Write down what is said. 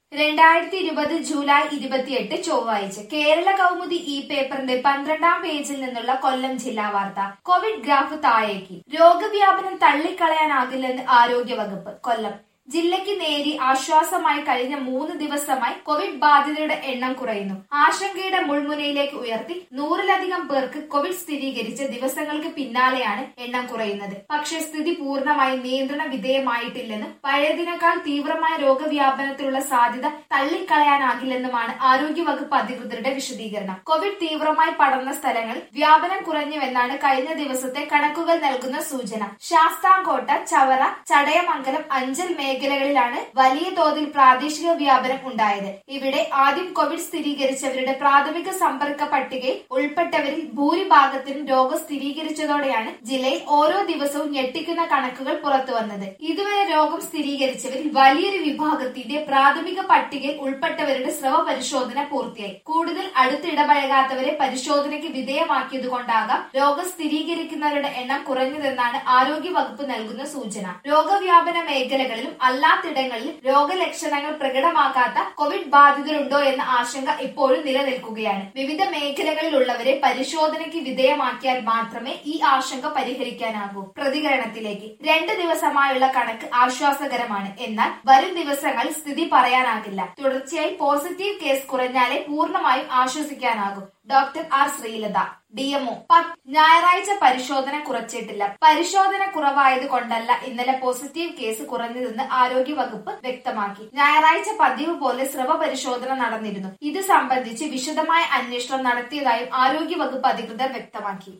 രണ്ടായിരത്തി ഇരുപത് ജൂലൈ ഇരുപത്തിയെട്ട് ചൊവ്വാഴ്ച കേരള കൗമുദി ഈ പേപ്പറിന്റെ പന്ത്രണ്ടാം പേജിൽ നിന്നുള്ള കൊല്ലം ജില്ലാ വാർത്ത കോവിഡ് ഗ്രാഫ് താഴേക്ക് രോഗവ്യാപനം തള്ളിക്കളയാനാകില്ലെന്ന് ആരോഗ്യവകുപ്പ് കൊല്ലം ജില്ലയ്ക്ക് നേരി ആശ്വാസമായി കഴിഞ്ഞ മൂന്ന് ദിവസമായി കോവിഡ് ബാധിതരുടെ എണ്ണം കുറയുന്നു ആശങ്കയുടെ മുൾമുനയിലേക്ക് ഉയർത്തി നൂറിലധികം പേർക്ക് കോവിഡ് സ്ഥിരീകരിച്ച ദിവസങ്ങൾക്ക് പിന്നാലെയാണ് എണ്ണം കുറയുന്നത് പക്ഷേ സ്ഥിതി പൂർണ്ണമായി നിയന്ത്രണ വിധേയമായിട്ടില്ലെന്നും പഴയതിനേക്കാൾ തീവ്രമായ രോഗവ്യാപനത്തിലുള്ള സാധ്യത തള്ളിക്കളയാനാകില്ലെന്നുമാണ് ആരോഗ്യവകുപ്പ് അധികൃതരുടെ വിശദീകരണം കോവിഡ് തീവ്രമായി പടർന്ന സ്ഥലങ്ങളിൽ വ്യാപനം കുറഞ്ഞുവെന്നാണ് കഴിഞ്ഞ ദിവസത്തെ കണക്കുകൾ നൽകുന്ന സൂചന ശാസ്താംകോട്ട ചവറ ചടയമംഗലം അഞ്ചൽ മേഖലകളിലാണ് വലിയ തോതിൽ പ്രാദേശിക വ്യാപനം ഉണ്ടായത് ഇവിടെ ആദ്യം കോവിഡ് സ്ഥിരീകരിച്ചവരുടെ പ്രാഥമിക സമ്പർക്ക പട്ടികയിൽ ഉൾപ്പെട്ടവരിൽ ഭൂരിഭാഗത്തിനും രോഗം സ്ഥിരീകരിച്ചതോടെയാണ് ജില്ലയിൽ ഓരോ ദിവസവും ഞെട്ടിക്കുന്ന കണക്കുകൾ പുറത്തുവന്നത് ഇതുവരെ രോഗം സ്ഥിരീകരിച്ചവരിൽ വലിയൊരു വിഭാഗത്തിന്റെ പ്രാഥമിക പട്ടികയിൽ ഉൾപ്പെട്ടവരുടെ സ്രവ പരിശോധന പൂർത്തിയായി കൂടുതൽ അടുത്തിടപഴകാത്തവരെ പരിശോധനയ്ക്ക് വിധേയമാക്കിയതുകൊണ്ടാകാം രോഗം സ്ഥിരീകരിക്കുന്നവരുടെ എണ്ണം കുറഞ്ഞതെന്നാണ് ആരോഗ്യ വകുപ്പ് നൽകുന്ന സൂചന രോഗവ്യാപന മേഖലകളിലും അല്ലാത്തിടങ്ങളിലും രോഗലക്ഷണങ്ങൾ പ്രകടമാക്കാത്ത കോവിഡ് ബാധിതരുണ്ടോ എന്ന ആശങ്ക ഇപ്പോഴും നിലനിൽക്കുകയാണ് വിവിധ മേഖലകളിലുള്ളവരെ പരിശോധനയ്ക്ക് വിധേയമാക്കിയാൽ മാത്രമേ ഈ ആശങ്ക പരിഹരിക്കാനാകൂ പ്രതികരണത്തിലേക്ക് രണ്ട് ദിവസമായുള്ള കണക്ക് ആശ്വാസകരമാണ് എന്നാൽ വരും ദിവസങ്ങളിൽ സ്ഥിതി പറയാനാകില്ല തുടർച്ചയായി പോസിറ്റീവ് കേസ് കുറഞ്ഞാലേ പൂർണ്ണമായും ആശ്വസിക്കാനാകൂ ഡോക്ടർ ആർ ശ്രീലത ഡിഎംഒ ഞായറാഴ്ച പരിശോധന കുറച്ചിട്ടില്ല പരിശോധന കുറവായത് കൊണ്ടല്ല ഇന്നലെ പോസിറ്റീവ് കേസ് കുറഞ്ഞതെന്ന് ആരോഗ്യ വകുപ്പ് വ്യക്തമാക്കി ഞായറാഴ്ച പതിവ് പോലെ സ്രവ പരിശോധന നടന്നിരുന്നു ഇത് സംബന്ധിച്ച് വിശദമായ അന്വേഷണം നടത്തിയതായും ആരോഗ്യ വകുപ്പ് അധികൃതർ വ്യക്തമാക്കി